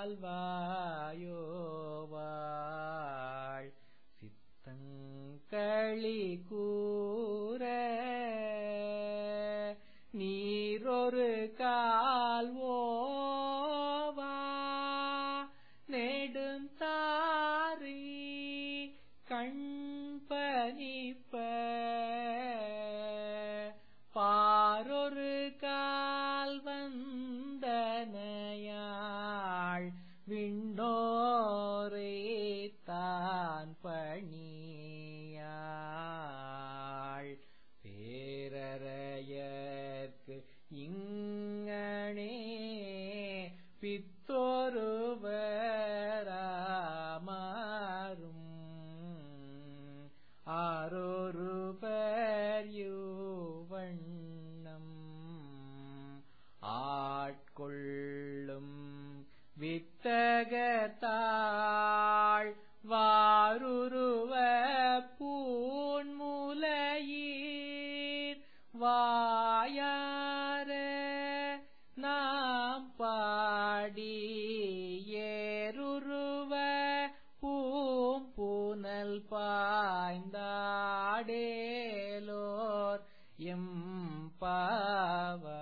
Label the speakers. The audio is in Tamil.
Speaker 1: கால்வாயோவாள் சித்தங்களி கூற நீரொரு கால்வோவா நெடுந்தாரி கண்பனிப்ப பாரொரு கால் வந்தனையாள் விண்ணோரே தான் பணியாள் பேரறையற்கு இங்கனே பித்தொருவராமாறும் ஆரொருவர் யுவண்ணம் ஆட்கொள்ளும் வித்தகத்தாள் வாருருவ பூன்முலையீர் வாயார நாம் பாடி ஏருருவ பூம்புனல் பாய்ந்தாடேலோர் எம் பாவ